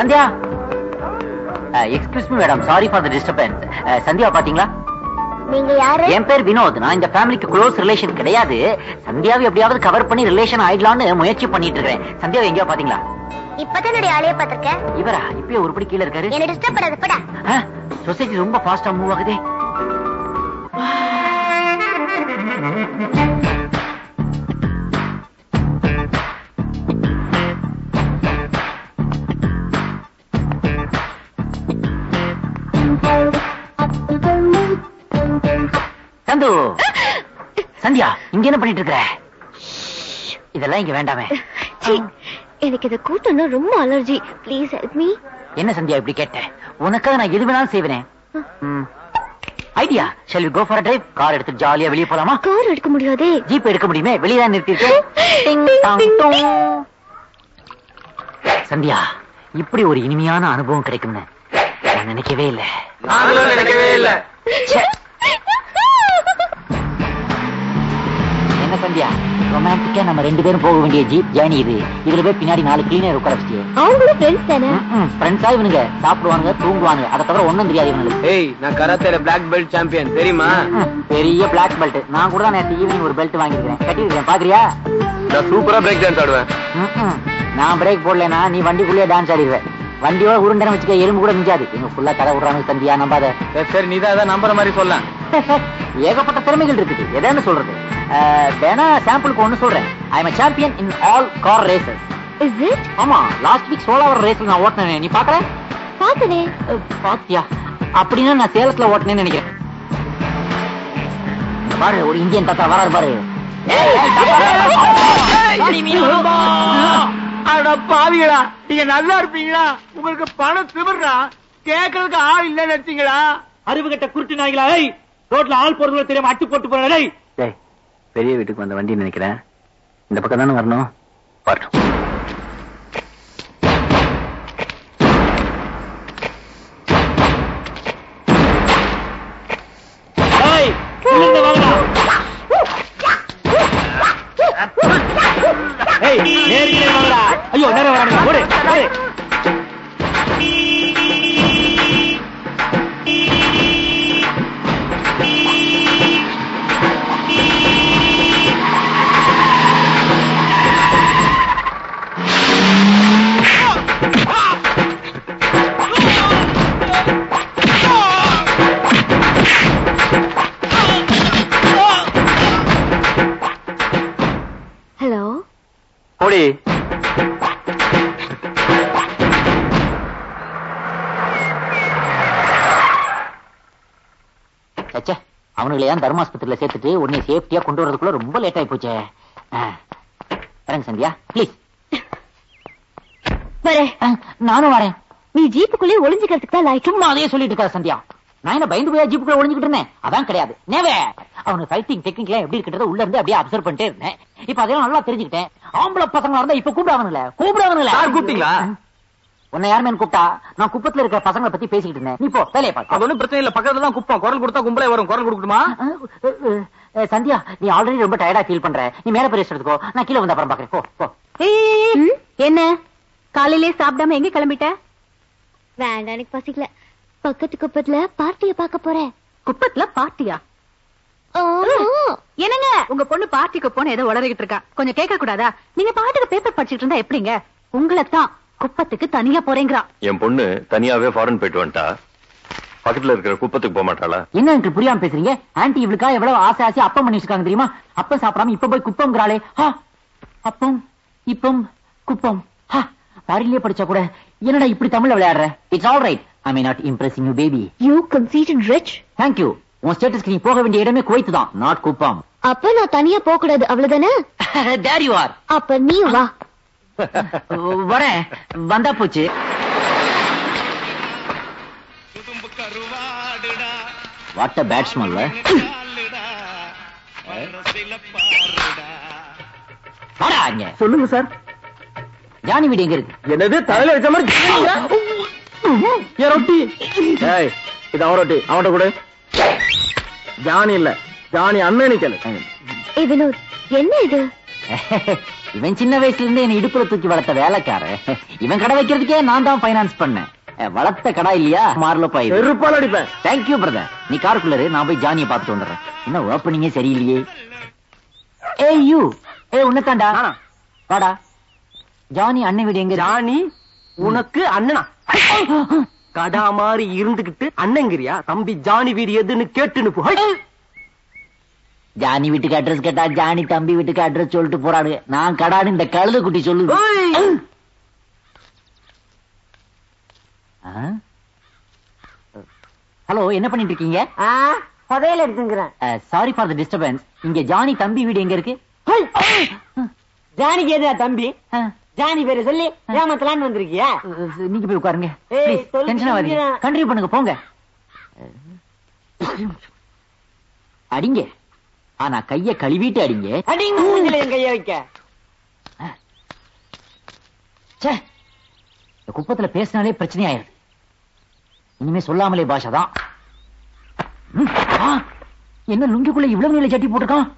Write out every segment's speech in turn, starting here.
Sandhya excuse me madam sorry for the disturbance Sandhya பாத்தீங்களா நீங்க யாரு என் பேர் வினோத் நான் இந்த ஃபேமிலிக்கு க்ளோஸ் ரிலேஷன் கிடையாது சந்தியாவை எப்படியாவது கவர் பண்ணி ரிலேஷன் ஆயிடலாம்னு முயற்சி பண்ணிட்டு இருக்கேன் சந்தியாவை எங்கேயா பாத்தீங்களா இப்பதான் என்னுடைய ஆளைய பாத்திருக்கேன் இவரா இப்பயே ஒருபடி கீழே இருக்காரு என்ன டிஸ்டர்ப் பண்ணாத படா சொசைட்டி ரொம்ப ஃபாஸ்டா மூவ் ஆகுதே சந்து சந்தியா இங்க என்ன பண்ணிட்டு இருக்கிற இதெல்லாம் இங்க வேண்டாமே சீ, எனக்கு இத கூட்டம்னா ரொம்ப அலர்ஜி ப்ளீஸ் ஹெல்ப் மீ என்ன சந்தியா இப்படி கேட்டேன் உனக்காக நான் எது வேணாலும் செய்வேனே idea shall go for drive car எடுத்து ஜாலியா வெளியே போலாமா கார் எடுக்க முடியாதே ஜீப் எடுக்க முடியுமே வெளியே தான் நிறுத்திருக்கேன் டிங் டாங் டோங். சந்தியா இப்படி ஒரு இனிமையான அனுபவம் கிடைக்கும்னு நான் நினைக்கவே இல்லை நாங்களும் நினைக்கவே இல்ல என்ன சந்தியா ரொமான்டிக்கா நம்ம ரெண்டு பேரும் போக வேண்டிய ஜீப் ஜேர்னி இது இதுல போய் பின்னாடி நாலு கிளீனர் உட்கார வச்சிட்டியே அவங்களும் ஃப்ரெண்ட்ஸ் தானே ஃப்ரெண்ட்ஸா இவனுங்க சாப்பிடுவானுங்க தூங்குவானுங்க அதை தவிர ஒண்ணும் தெரியாது இவனுங்களுக்கு ஏய் நான் கராத்தேல பிளாக் பெல்ட் சாம்பியன் தெரியுமா ம், பெரிய பிளாக் பெல்ட் நான் கூட தான் நேற்று ஈவினிங் ஒரு பெல்ட் வாங்கியிருக்கேன் கட்டியிருக்கேன் பாக்குறியா நான் சூப்பரா பிரேக் டான்ஸ் ஆடுவேன் ம்ம். நான் பிரேக் போடலனா நீ வண்டிக்குள்ளேயே டான்ஸ் ஆடிடுவேன் வண்டியோட உருண்டனை வச்சுக்க எறும்பு கூட மிஞ்சாது இவங்க ஃபுல்லா கதை விடுறாங்க சந்தியா நம்பாத சரி, சரி நீ தான் நம்புற மாதிரி சொல்ல ஏகப்பட்ட திறமைகள் இருக்குது எதான்னு சொல்றது அஹ், வேணா சாம்பிளுக்கு ஒண்ணு சொல்றேன் I am champion in all car races is it ஆமா லாஸ்ட் வீக் சோலாவர் ரேஸ்ல நான் ஓட்டினேன் நீ பாக்கல பாத்தனே அஹ், பாத்தியா அப்படின்னா நான் சேலஸ்ல ஓட்டினேன்னு நினைக்கிறேன் இங்க பாரு ஒரு இந்தியன் தாத்தா வராரு பாரு அட பாவிகளா நீங்க நல்லா இருப்பீங்களா உங்களுக்கு பணம் திமிர்றா கேட்கறதுக்கு ஆள் இல்ல நினைச்சீங்களா அறிவு கட்ட குருட்டு நாய்களா ஏய் ரோட்ல ஆள் போறது தெரியாம அட்டு போட்டு போறேன் டேய், பெரிய வீட்டுக்கு வந்த வண்டி நினைக்கிறேன் இந்த பக்கம் தானே வரணும் வரட்டும் ஏய் உள்ளிருந்து வாங்கடா ஏய் நேரிலே வாங்கடா ஐயோ நேரா வரானுங்க ஓடு ஓடு ஹலோ ஓடி சச்சே அவனுங்களை ஏன் தர்மாஸ்பத்திரியில சேர்த்துட்டு உடனே சேஃப்டியா கொண்டு வரதுக்குள்ள ரொம்ப லேட் ஆகி போச்சே ஆ. வரேங்க சந்தியா ப்ளீஸ் வரேன் நானும் வரேன் நீ ஜீப்புக்குள்ளே ஒளிஞ்சுக்கிறதுக்கு தான் லாய்க்கு சும்மா அதையே சொல்லிட்டு இருக்கா சந்தியா நான் என்ன பயந்து போய் ஜீப்புக்குள்ள ஒளிஞ்சுக்கிட்டு இருந்தேன் அதான் கிடையாது நேவே அவனுக்கு ஃபைட்டிங் டெக்னிக்லாம் எப்படி இருக்கிறத உள்ள இருந்து அப்படியே அப்சர்வ் பண்ணிட்டே இருந்தேன் இப்ப அதெல்லாம் நல்லா தெரிஞ்சுக்கிட்டேன் ஆம்பளை பசங்களா இருந்தா இப்ப கூப்பிடாவனுல கூப்பிடாவனுல யார் கூப்பிட்டீங்களா? உன்னை யாருமே கூப்பிட்டா நான் குப்பத்துல இருக்கிற பசங்களை பத்தி பேசிக்கிட்டு இருந்தேன் நீ போ வேலையை அது பார்க்க ஒண்ணும் பிரச்சனை இல்ல பக்கத்துல தான் குப்பம் குரல் கொடுத்தா கும்பலே வரும் குரல் கொடுக்கணுமா அஹ், சந்தியா நீ ஆல்ரெடி ரொம்ப டயர்டா ஃபீல் பண்ற நீ மேல போய் ரெஸ்ட் எடுத்துக்கோ நான் கீழே வந்து அப்புறம் பாக்குறேன் போ போ என்ன காலையிலே சாப்பிடாம எங்க கிளம்பிட்ட வேண்டாம் எனக்கு பசிக்கல பக்கத்து குப்பத்துல பார்ட்டிய பார்க்க போறேன் குப்பத்துல பார்ட்டியா என்னங்க உங்க பொண்ணு பார்ட்டிக்கு போன ஏதோ உளறிக்கிட்டு இருக்கா கொஞ்சம் கேட்க கூடாதா நீங்க பாட்டுக்கு பேப்பர் படிச்சிட்டு இருந்தா எப்படிங்க உங்களை தான் குப்பத்துக்கு தனியா போறேங்கிறா என் பொண்ணு தனியாவே ஃபாரின் போயிட்டு வந்துட்டா பக்கத்துல இருக்கிற குப்பத்துக்கு போக மாட்டாளா என்ன எனக்கு புரியாம பேசுறீங்க ஆன்டி இவளுக்கா எவ்வளவு ஆசை ஆசை அப்பம் பண்ணி வச்சிருக்காங்க தெரியுமா அப்பம் சாப்பிடாம இப்ப போய் குப்பம்ங்கிறாளே ஹா அப்பம் இப்பம் குப்பம் ஹா பாரிலே படிச்சா கூட என்னடா இப்படி தமிழ்ல விளையாடுற it's all right I mean not impressing you baby you conceited rich thank you உன் ஸ்டேட்டஸ்க்கு நீ போக வேண்டிய இடமே குவைத்து தான் நாட் குப்பம் அப்ப நான் தனியா போக கூடாது அவ்வளவுதானே தேர் யூ ஆர் அப்ப நீ வா வரேன் வந்தா போச்சு வாட் அ பேட் ஸ்மெல் வாடா இங்க சொல்லுங்க சார் ஜானி வீடு எங்க இருக்கு என்னது தலையில வச்ச மாதிரி ஏன் ரொட்டி ஏய் இது அவன் ரொட்டி அவன்கிட்ட கொடு ஜானி இல்ல ஜானி அண்ணனி கேளு ஏ வினோத் என்ன இது இவன் சின்ன வயசுல இருந்து என்ன இடுப்புல தூக்கி வளர்த்த வேலைக்காரன் இவன் கடை வைக்கிறதுக்கே நான் தான் ஃபைனான்ஸ் பண்ணேன் அஹ், வளர்த்த கடை இல்லையா மாறல பாய் செருப்பால் அடிப்பேன் தேங்க்யூ பிரதர் நீ காருக்குள்ள இரு, நான் போய் ஜானியை பார்த்துட்டு வந்துடுறேன் என்ன ஓப்பனிங்கே சரியில்லையே ஏய் யூ ஏ உன்னதாண்டா நானா? வாடா ஜானி அண்ணன் வீடு எங்க இருக்கு? ஜானி உனக்கு அண்ணனா கடா மாதிரி இருந்துகிட்டு அண்ணங்கிறியா தம்பி ஜானி வீடு எதுன்னு கேட்டுன்னு போ ஹை! ஜானி வீட்டுக்கு அட்ரஸ் கேட்டா ஜானி தம்பி வீட்டுக்கு அட்ரஸ் சொல்லிட்டு போறாடு நான் கடான்னு இந்த கழுது குட்டி சொல்லுது ஏய்! ஹலோ என்ன பண்ணிட்டு இருக்கீங்க புதையல் எடுத்துங்கிறேன் சாரி ஃபார் த டிஸ்டர்பன்ஸ் இங்க ஜானி தம்பி வீடு எங்க இருக்கு ஜானிக்கு எதுடா தம்பி ஆ, ஜானி பேரை சொல்லி ஏமாத்தலான்னு வந்திருக்கியா அஹ், நீங்க போய் உட்காருங்க ஏய், ப்ளீஸ் சொல்லு, டென்ஷன் ஆகாதீங்க சொல்லுங்க. கண்டினியூ பண்ணுங்க போங்க அடிங்க ஆனா கைய கழுவிட்டு அடிங்க அடிங்க மூஞ்சில என் கைய வைக்க ச்சே இந்த குப்பத்துல பேசினாலே பிரச்சனை ஆயிருது இனிமே சொல்லாமலே பாஷா தான் ம், ஆ, என்ன லுங்கிக்குள்ள இவ்வளவு நீள சட்டி போட்டிருக்கான்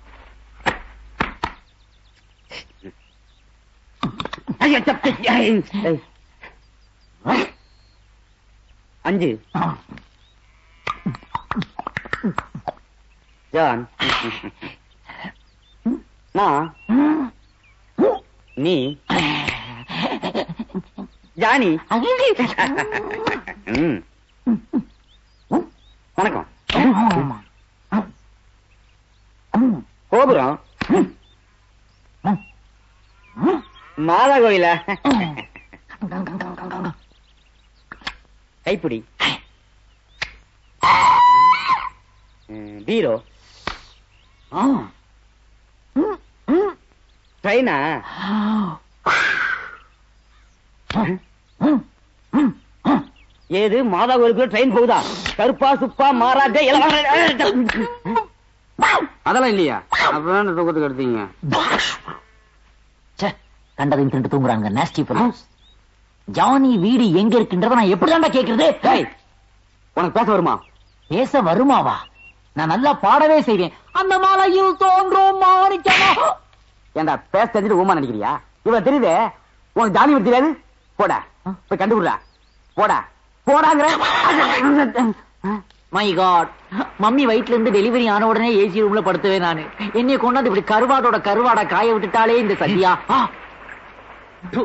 ஐயா, தப்பு. ஐய். அஞ்சு ஜான் நான் நீ ஜானி ம். வணக்கம் கோபுரம் மாதா கோயில கைப்பிடி ம், பீரோ ட்ரெயினா ஏது மாதா கோயிலுக்கு ட்ரெயின் போகுதா கருப்பா சுப்பா மாறாஜா அதெல்லாம் இல்லையா அப்புறம் தூக்கத்துக்கு எடுத்தீங்க ச்சே, கண்டதையும் திண்டு தூங்குறாங்க நாஸ்டி fellows. ஜானி வீடு எங்க இருக்குன்றத நான் எப்படிதான்டா கேக்குறது டேய், உனக்கு பேச வருமா பேச வருமாவா நான் நல்லா பாடவே செய்வேன் அந்த மலையில் தோன்றும் மாணிக்கமா ஏண்டா பேச தெரிஞ்சுட்டு ஊமா நினைக்கிறியா இவ்வளவு தெரியுதே உனக்கு ஜாமி வீடு தெரியாது போடா போய் கண்டுபிடுறா போடா போடாங்கிற மை காட் மம்மி வயிற்றுல இருந்து டெலிவரி ஆன உடனே ஏசி ரூம்ல படுத்துவேன் நானு என்னைய கொண்டாந்து இப்படி கருவாடோட கருவாடா காய விட்டுட்டாலே இந்த சத்தியா ஆ! ப்பு.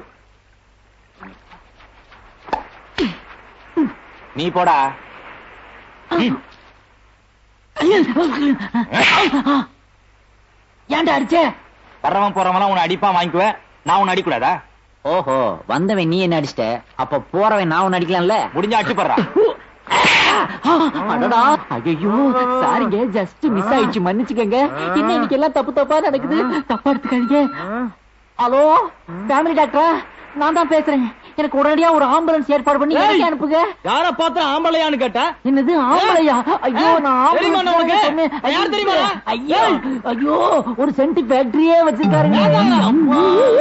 நீ போடா ஏன்டா அடிச்சே வர்றவன் போறவன் உன்னை அடிப்பான் வாங்கிக்குவேன் நான் உன்னை அடிக்கூடாதா ஓஹோ வந்தவன் நீ என்ன அடிச்சிட்ட அப்ப போறவன் நான் உன்னை அடிக்கலாம்ல முடிஞ்சா அடிச்சு போடுறா அடடா ஐயோ சாரிங்க ஜஸ்ட் மிஸ் ஆயிடுச்சு மன்னிச்சுக்கங்க என்ன இன்னைக்கு எல்லாம் தப்பு தப்பா நடக்குது தப்பா எடுத்துக்காதீங்க ஹலோ ஃபேமிலி டாக்டரா நான் தான் பேசுறேன் எனக்கு உடனடியா ஒரு ஆம்புலன்ஸ் ஏற்பாடு பண்ணி எனக்கு அனுப்புங்க யார பார்த்தா ஆம்பளையான்னு கேட்டா என்னது ஆம்பளையா ஐயோ நான் தெரியுமா ambulance உனக்கு? சொன்னேன். ஐயோ, யார் தெரியுமா? ஐயோ ஐயோ ஒரு சென்ட் ஃபேக்டரியே வச்சிருக்காருங்க அம்மா.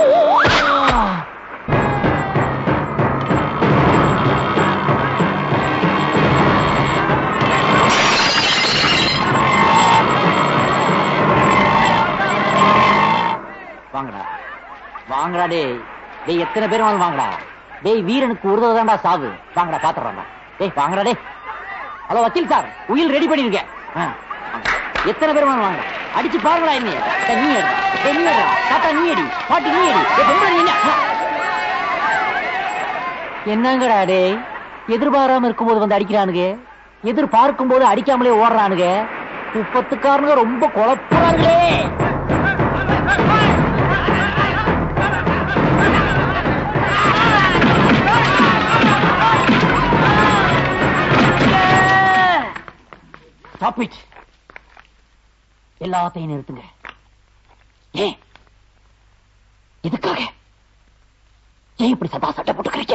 வாங்கடா வாங்கடா டேய் டேய் எத்தனை பேர் வந்து வாங்கடா டேய் வீரனுக்கு ஒரு தடவை தான்டா சாவு வாங்கடா பாத்துறோம்டா டேய் வாங்கடா டேய் ஹலோ வக்கீல் சார் உயில் ரெடி பண்ணிருக்கேன் ஆ, வாங்க. எத்தனை பேர் வந்து வாங்க அடிச்சு பாருங்களா என்ன டேய், நீ எடு டேய், நீ எடு தாத்தா நீ எடி பாட்டி நீ எடி டேய், பொம்பளை நீ என்ன? ஆ. என்னங்கடா டேய் எதிர்பாராம இருக்கும்போது வந்து அடிக்கிறானுங்க எதிர்பார்க்கும் போது அடிக்காமலே ஓடுறானுங்க முப்பத்துக்காரனுங்க ரொம்ப குழப்பறாங்களே Stop it. எல்லாத்தையும் நிறுத்துங்க ஏன் எதுக்காக ஏன் இப்படி சதா சட்டை போட்டுக்கிறீங்க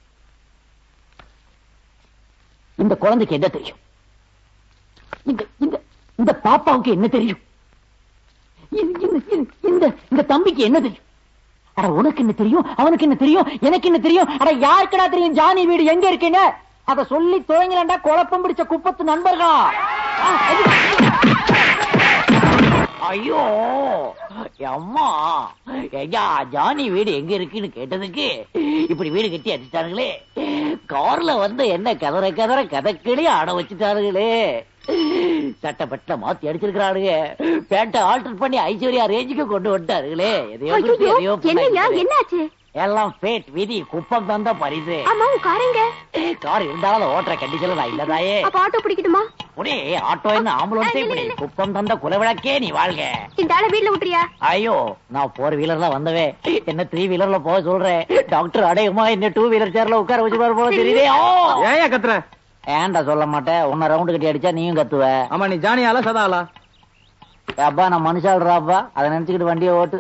இந்த குழந்தைக்கு என்ன தெரியும் இந்த இந்த இந்த பாப்பாவுக்கு என்ன தெரியும் இந்த- இந்த- இந்த- இந்த இந்த தம்பிக்கு என்ன தெரியும் அட உனக்கு என்ன தெரியும் அவனுக்கு என்ன தெரியும் எனக்கு என்ன தெரியும் அட யாருக்குடா தெரியும் ஜானி வீடு எங்க இருக்குன்னு அத சொல்லி துவங்கலண்டா குழப்பம் பிடிச்ச குப்பத்து நண்பர்களா ஆ, எது- ஐயோ அம்மா ஐயா ஜானி வீடு எங்க இருக்குன்னு கேட்டதுக்கு இப்படி வீடு கட்டி அடிச்சிட்டானுங்களே கார்ல வந்து என்ன கதற கதற கதக்கிளே ஆட வச்சுட்டானுங்களே சட்டப்பட்ட மாத்தி அடிச்சிருக்கிறானுங்க பேட்டை ஆல்டர் பண்ணி ஐஸ்வர்யா ரேஞ்சுக்கு கொண்டு வந்துட்டாருங்களே எதையோ குறித்து ஐயோ எதையோ என்னய்யா பண்ணாங்க. என்னாச்சு எல்லாம் பேட் விதி குப்பம் தந்த பரிசு ஆமா உன் காரங்க கார் இருந்தாலும் அதை ஓட்டுற கண்டிஷன்ல நான் இல்லதாயே அப்ப ஆட்டோ பிடிக்கட்டுமா உடே ஆட்டோ என்ன ஆம்புலன்ஸ் இப்படி குப்பம் தந்த குலவிளக்கே நீ வாழ்க இந்த ஆளை வீட்டுல விட்டுறியா ஐயோ நான் போர் வீலர்ல வந்தவே என்ன த்ரீ வீலர்ல போக சொல்றேன் டாக்டர் அடையுமா என்ன டூ வீலர் சேர்ல உட்கார வச்சு போல தெரியுதே ஓ! ஏன் கத்துற ஏன்டா சொல்ல மாட்டேன் உன்னை ரவுண்டு கட்டி அடிச்சா நீயும் கத்துவ ஆமா நீ ஜானியாலா சதாலா அப்பா நான் மனுஷாடுறாப்பா அதை நினைச்சுக்கிட்டு வண்டியை ஓட்டு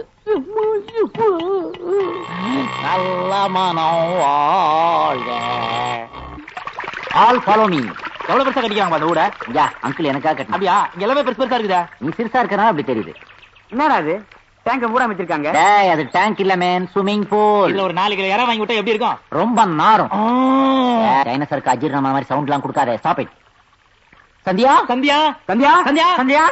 நல்ல மனம் வாழ்க ஆல் ஃபாலோ மீ எவ்வளவு பெருசா கட்டிக்காங்க அந்த ஊட யா அங்கிள் எனக்காக கட்டணும் அப்படியா இங்க எல்லாமே பெருசு பெருசா இருக்குதா நீ சிறுசா இருக்கனால அப்படி தெரியுது என்னடா அது டேங்க பூரா வச்சிருக்காங்க டேய் அது டேங்க் இல்ல மேன் ஸ்விம்மிங் பூல் இதுல ஒரு நாலு கிலோ இடம் வாங்கி விட்டா எப்படி இருக்கும் ரொம்ப நாரும் டைனோசருக்கு அஜீரணம் மாதிரி சவுண்ட்லாம் கொடுக்காத stop it Sandhya Sandhya Sandhya Sandhya Sandhya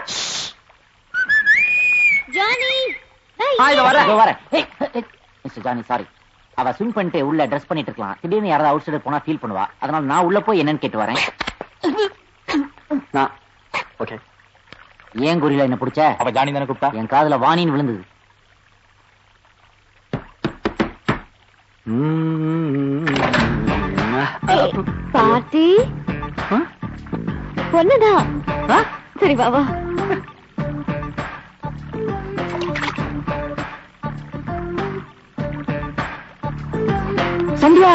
Johnny ஆ, இதோ வரேன். இதோ வரேன் ஏய், ஏய், மிஸ்டர் ஜானி சாரி அவ ஸ்விம் பண்ணிட்டு உள்ள ட்ரெஸ் பண்ணிட்டு இருக்கலாம் திடீர்னு யாராவது அவுட் சைடு போனா ஃபீல் பண்ணுவா அதனால நான் உள்ள போய் என்னன்னு கேட்டு வரேன் நான் ஓகே ஏன் குறியில என்ன பிடிச்ச அப்ப ஜானி தானே கூப்பிட்டா என் காதுல வாணின்னு விழுந்தது பாட்டி பொண்ணுதான் சரி வா வா சந்தியா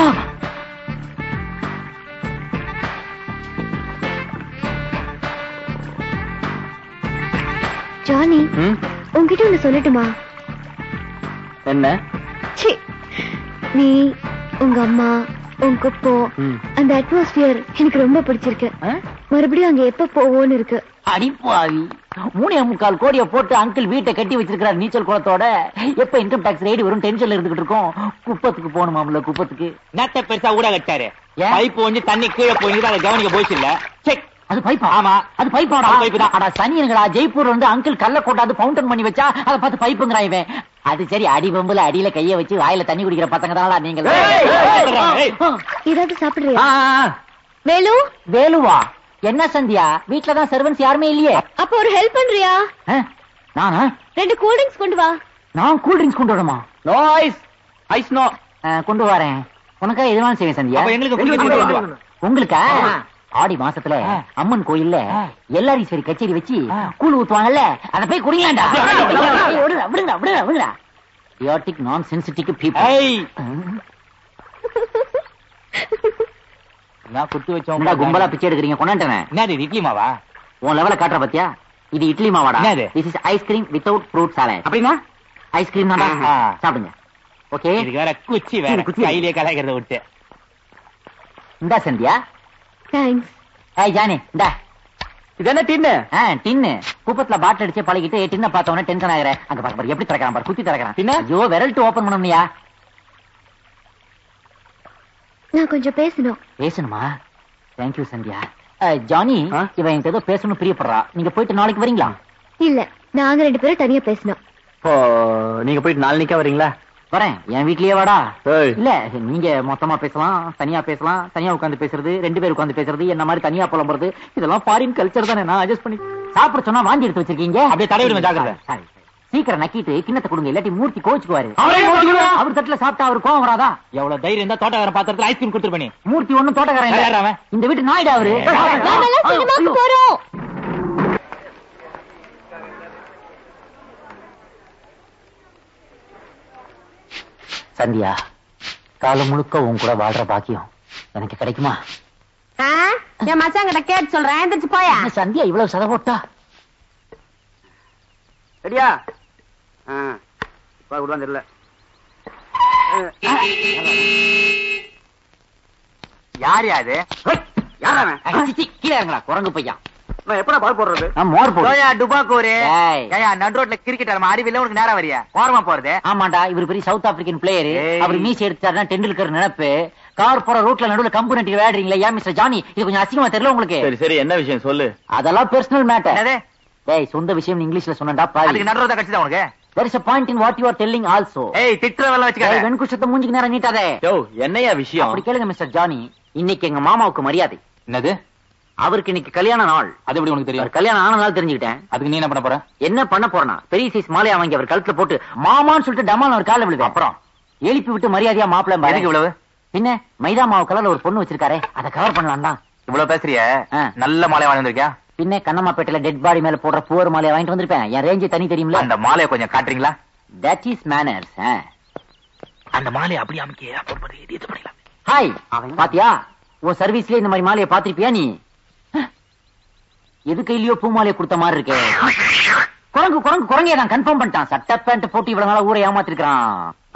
ஜானி உன்கிட்ட ஒண்ணு சொல்லட்டுமா என்ன சி நீ உங்க அம்மா உன் குப்பம் அந்த அட்மாஸ்பியர் எனக்கு ரொம்ப பிடிச்சிருக்கு மறுபடியும் அங்க எப்ப போவோன்னு இருக்கு அடிப்பாவி மூணே முக்கால் கோடிய போட்டு அங்கிள் வீட்டை கட்டி வச்சிருக்கிறார் நீச்சல் குளத்தோட எப்ப இன்கம் டாக்ஸ் ரைடு வரும் டென்ஷன்ல இருந்துகிட்டு இருக்கோம் குப்பத்துக்கு போகணுமாம்ல குப்பத்துக்கு நட்ட பெருசா ஊட கட்டாரு ஏன்? பைப் ஒண்ணு தண்ணி கீழே போய் அதை கவனிக்க போச்சு இல்ல செக் அது பைப்பா ஆமா. அது பைப்பாடா அது பைப்பு தான். அடா சனியனுங்களா ஜெய்ப்பூர் வந்து அங்கிள் கல்ல கொண்டாந்து ஃபவுண்டன் பண்ணி வச்சா அதை பார்த்து பைப்புங்கிறான் இவன் அது சரி அடி பம்புல அடியில கைய வச்சு வாயில தண்ணி குடிக்கிற பசங்க தானடா நீங்கள் ஏய், ஏய், ஏய். ஏதாவது சாப்பிடுறியா ஆ, ஆ, ஆ. வேலு வேலுவா என்ன சந்தியா வீட்டுலதான் சர்வன்ஸ் யாருமே இல்லையே அப்ப ஒரு ஹெல்ப் பண்றியா ஆ, நானா ரெண்டு கூல் ட்ரிங்க்ஸ் கொண்டு வா நான் கூல் ட்ரிங்க்ஸ் கொண்டு வரணுமா நோ ஐஸ் ஐஸ் நோ ஆ, கொண்டு வரேன் உனக்கா எதுவாலும் செய்வேன் சந்தியா அப்ப எங்களுக்கு குடிக்க தண்ணி கொண்டு வா. உங்களுக்கா ஆமா. ஆடி மாசத்துல அம்மன் கோயில்ல எல்லாரீஸ்வரி கச்சேரி வச்சு கூழ் ஊத்துவாங்கல்ல அத போய் குடிங்களாண்டா ஏய், விடுடா, விடுடா, விடுடா, விடுடா. Idiotic, non-sensitive people. ஏய் ம். நான் குத்து வச்சோம் என்னடா கும்பலா பிச்சை எடுக்கிறீங்க கொண்டாண்டனே என்னது இது இட்லி மாவா உன் லெவல காட்டுற பாத்தியா இது இட்லி மாவாடா என்னது? This is ice cream without fruit salad அப்படின்னா ஐஸ்கிரீம் தான்டா ஆ. சாப்பிடுங்க ஓகே இதுக்கு வேற குச்சி வேற குச்சி. கையிலே கலாய்க்கிறத விட்டு இந்தா சந்தியா தேங்க்ஸ் ஏய் ஜானி இந்தா இது என்ன டின்னு ஆ, டின்னு குப்பத்துல பாட்டில் அடிச்சு பழகிட்டு டின்ன பார்த்த உடனே டென்ஷன் ஆகுற அங்க பாரு பாரு எப்படி திறக்கிறான் பாரு குத்தி திறக்கிறான் பின்ன? ஐயோ விரல் ஓபன் பண்ணணும்யா நான் கொஞ்சம் பேசணும் பேசணுமா தேங்க்யூ சந்தியா ஆ, ஜானி ஆ? இவன் என்கிட்ட ஏதோ பேசணும்னு பிரியப்படுறா நீங்க போயிட்டு நாளைக்கு வரீங்களா இல்ல நாங்க ரெண்டு பேரும் தனியா பேசணும் இப்போ நீங்க போயிட்டு நாளைக்கா வரீங்களா வரேன் என் வீட்லயே வாடா ஏய். இல்ல நீங்க மொத்தமா பேசலாம் தனியா பேசலாம் தனியா உட்கார்ந்து பேசுறது ரெண்டு பேர் உட்கார்ந்து பேசுறது என்ன மாதிரி தனியா புலம்புறது இதெல்லாம் ஃபாரின் கல்ச்சர் தானே நான் அட்ஜஸ்ட் பண்ணி சாப்பிட சொன்னா வாந்தி எடுத்து வச்சிருக்கீங்க அப்படியே தடவி விடுங்க, ஜாக்கிரதை. Sorry, sorry. சீக்கிரம் நக்கிட்டு கிண்ணத்தை கொடுங்க இல்லாட்டி மூர்த்தி கோச்சுக்குவாரு அவரே கோச்சுக்குவா? அவர் தட்டுல சாப்பிட்டா அவர் கோவம் வராதா எவ்வளவு தைரியம் இருந்தா தோட்டக்கார பாத்திரத்துல ஐஸ்கிரீம் கொடுத்துரு பண்ணி மூர்த்தி ஒண்ணும் தோட்டக்காரன் யார் இல்ல. அவன்? இந்த வீட்டு நாயுடு அவரு நாமெல்லாம் சினிமாக்கு போறோம் சந்தியா காலம் முழுக்க உன் கூட வாழ்ற பாக்கியம் எனக்கு கிடைக்குமா என் மச்சான் கிட்ட கேட்டு சொல்றேன் எந்திரிச்சு போயா என்ன சந்தியா இவ்வளவு சதை போட்டா சரியா விடுவான் தெரியல யார் யாது யார் அவன் ஐய், சிச்சி, கீழே இறங்கடா குரங்கு பையன் நான் எப்படா பால் போடுறது நான் மோர் போடு சோயா டுபாக்கூரு ஏய். ஏயா நடு ரோட்ல கிரிக்கெட் ஆடுமா அறிவில்ல உனக்கு நேரம் வரியா ஓரமா போறது ஆமாண்டா இவர் பெரிய சவுத் ஆப்பிரிக்கன் பிளேயர் ஏய். அவர் மீசி எடுத்தாருன்னா டெண்டுல்கர் நினைப்பு கார் போற ரூட்ல நடுவுல கம்பு நட்டி விளையாடுறீங்களா ஏன் மிஸ்டர் ஜானி இது கொஞ்சம் அசிங்கமா தெரியல உங்களுக்கு சரி சரி என்ன விஷயம் சொல்லு அதெல்லாம் பெர்சனல் மேட்டர் என்னது டேய் சொந்த விஷயம் இங்கிலீஷ்ல சொன்னடா பாவி அதுக்கு நடுறதா கட்சி தான் உனக்கு there is a point in what you are telling also ஏய் திட்டுற வேலை டேய் வச்சுக்காத வெண்குஷத்தை மூஞ்சிக்கு நேரம் நீட்டாதே யோ என்னையா விஷயம் அப்படி கேளுங்க மிஸ்டர் ஜானி இன்னைக்கு எங்க மாமாவுக்கு மரியாதை என்னது அவருக்கு இன்னைக்கு கல்யாண நாள் அது எப்படி உனக்கு அவர் கல்யாணம் ஆன நாள் தெரிஞ்சுக்கிட்டேன் அதுக்கு நீ என்ன பண்ண போற என்ன பண்ண போறனா பெரிய சைஸ் மாலையா வாங்கி அவர் கழுத்துல போட்டு மாமான்னு சொல்லிட்டு டமால் அவர் கால விழுது அப்புறம் எழுப்பி விட்டு மரியாதையா மாப்பிள்ள எதுக்கு இவ்வளவு பின்ன மைதா மாவு கலர்ல ஒரு பொண்ணு வச்சிருக்காரே அதை கவர் பண்ணலாம் தான் இவ்வளவு பேசுறிய ஆ. நல்ல மாலை வாங்கி வந்திருக்கியா பின்ன கண்ணம்மாப்பேட்டையில டெட் பாடி மேல போடுற புவர் மாலையை வாங்கிட்டு வந்திருப்பேன் என் ரேஞ்சு தனி தெரியும்ல அந்த மாலையை கொஞ்சம் காட்டுறீங்களா தட் இஸ் மேனர்ஸ் அந்த மாலையை அப்படியே அமைக்க பண்ணிக்கலாம் ஹாய் பாத்தியா உன் சர்வீஸ்ல இந்த மாதிரி மாலையை பாத்திருப்பியா நீ எது கையிலயோ பூ மாலையை கொடுத்த மாதிரி இருக்கே குரங்கு குரங்கு குரங்கைய நான் கன்ஃபார்ம் பண்ணிட்டான் சட்ட பேண்ட் போட்டு இவ்வளவு நாளா ஊரை ஏமாத்திருக்கான்